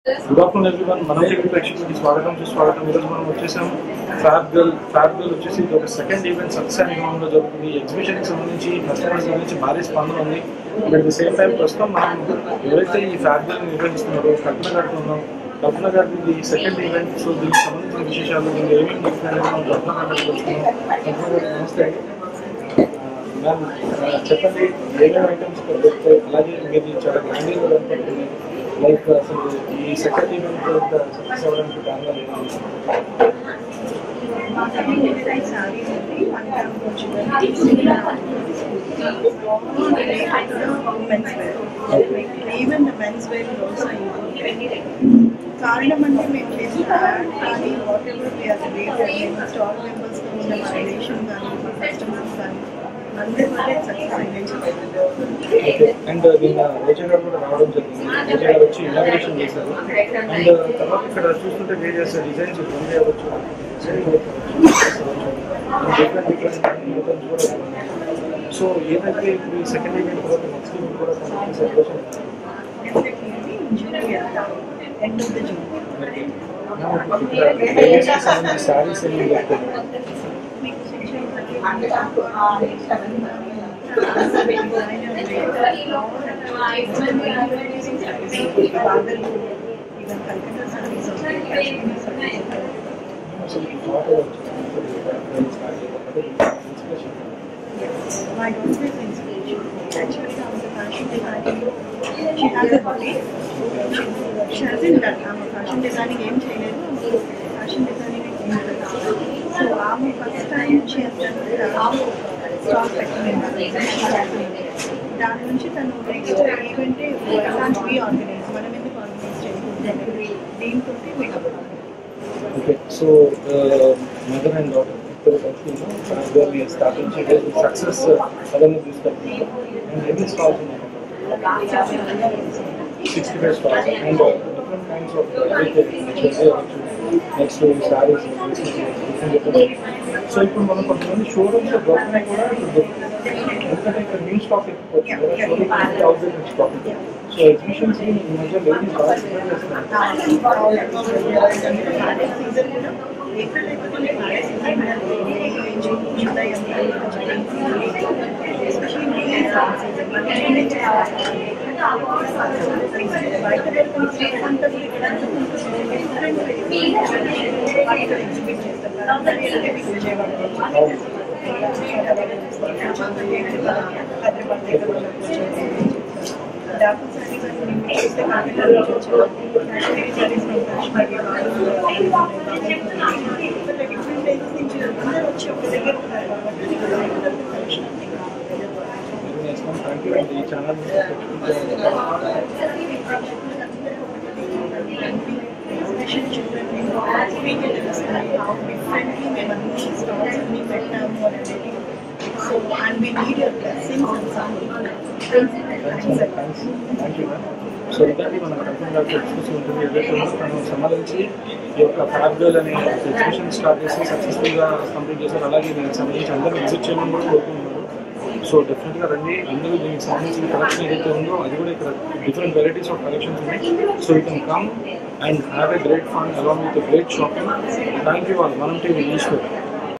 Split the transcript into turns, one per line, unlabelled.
Good afternoon everyone మనం TV ప్రేక్షకులకి స్వాగతం సుస్వాగతం ఈరోజు మనం వచ్చేసాం ఫ్యాబ్ గర్ల్ ఫ్యాబ్ గర్ల్ వచ్చేసి ఇది ఒక సెకండ్ ఈవెంట్ సక్సెస్ అనుభవంలో జరుగుతుంది ఎగ్జిబిషన్ కి సంబంధించి కస్టమర్స్ గురించి భారీ స్పందన ఉంది అట్ ది సేమ్ టైం ప్రస్తుతం మనం ఎవరైతే ఈ ఫ్యాబ్ గర్ల్ నిర్వహిస్తున్నారో కల్పన గారితో ఉన్నాం కల్పన గారి ఇది సెకండ్ ఈవెంట్ సో దీనికి సంబంధించిన విశేషాలు దీనికి ఏమేమి జరుగుతున్నాయని మనం కల్పన గారికి తెలుసుకున్నాం కల్పన గారు నమస్తే మ్యామ్ చెప్పండి ఏమేమి ఐటమ్స్ దొరుకుతాయి అలాగే మీరు చాలా గ్రాండ్గా కనపడుతుంది లైక్ అసలు ఈ సెకండ్ ఈవెంట్ సక్సెస్ అవ్వడానికి కారణాలు ఏంటి?
మా కంపెనీ డిజైన్ సారీస్ ఉంది వన్ గ్రామ్ కొంచెం men's wear even the men's wear also కారణం అంటే మేము చేసిన యాడ్ కానీ whatever we are rate stall మెంబర్స్తో ఉన్న మా రిలేషన్ కానీ మా కస్టమర్స్ కానీ అందరి వల్లే సక్సెస్ అయింది
ఓకే అండ్ నిన్న రోజా గారు కూడా రావడం జరిగింది రోజా గారు వచ్చి ఇనాగ్రేషన్ చేశారు అండ్ తర్వాత ఇక్కడ చూస్తుంటే వేరియస్ డిజైన్స్ ఉంది అవ్వచ్చు డిఫరెంట్ డిఫరెంట్ కూడా సో ఏదైతే ఇప్పుడు ఈ సెకండ్ ఈవెంట్ తర్వాత నెక్స్ట్ ఈవెంట్ కూడా కొంచెం celebration
definitely June end of the June
ఇక్కడ లేడీస్కి సంబంధించి శారీస్ ఏమి దొరుకుతాయి
మీకు
అసలు ఈ thought inspiration
My daughter is inspiration. Actually, I'm a fashion designer. She has a body. She hasn't done. I'm a fashion designing ఏం చేయలేదు ఫ్యాషన్ డిజైనింగ్ సో ఆమె first time she has done stock పెట్టింది దాని నుంచి తను next event వి organise మనం ఎందుకు organise చేయకూడదు దీంతో మీకు
okay so mother and daughter ఇద్దరు కలిసి గర్ని స్థాపించి సక్సెస్ అదన్నీ తీసుకెళ్తుంది అండ్ ఎన్ని స్టాల్స్ ఉన్నాయి sixty five stalls and different kinds of next saris so ఇప్పుడు మనం కొంతమంది షోరూమ్స్ దొరికినాయి కూడా ఇప్పుడు దొరుకుతాయి. ఎందుకంటే ఇక్కడ న్యూ స్టాక్ ఎక్కువ వచ్చింది కదా showroom fifty thousand stock so exhibitions ఈ మధ్య లేడీస్ బాగా ప్రిఫర్ చేస్తున్నారు
డాక్టర్ సారీస్ అని మేము చూస్తే కాకినాడ నుంచి వచ్చాము సారీస్ డిఫరెంట్ ప్లేసెస్ నుంచి అందరూ వచ్చి ఒక దగ్గర ఉన్నారు కాబట్టి కలెక్షన్
థ్యాంక్ యూ అండి ఈ ఛానల్
ఎగ్జిబిషన్ చూడండి మీకు తెలుస్తుంది హౌ డిఫరెంట్లీ మేము అన్ని స్టాల్స్ అన్ని పెట్టాము అనేది so and we need your blessings and
thank you so ఇదండి మన కల్పన ఎక్స్ప్రెస్ ఉంటుంది ఏదైతే ఉందో తను సంబంధించి ఈ యొక్క ఫ్యాబ్ గర్ల్ అనే ఎగ్జిబిషన్ స్టార్ట్ చేసి సక్సెస్ఫుల్గా కంప్లీట్ చేశారు అలాగే దీనికి సంబంధించి అందరూ విజిట్ చేయమని కూడా కోరుకుంటున్నారు సో డెఫినెట్గా రండి అందరూ దీనికి సంబంధించిన కలెక్షన్ ఏదైతే ఉందో అది కూడా ఇక్కడ డిఫరెంట్ వెరైటీస్ ఆఫ్ కలెక్షన్స్ ఉన్నాయి so you can come and have a great fun along with great shopping thank you all మనం టీవీ ఈశ్వర్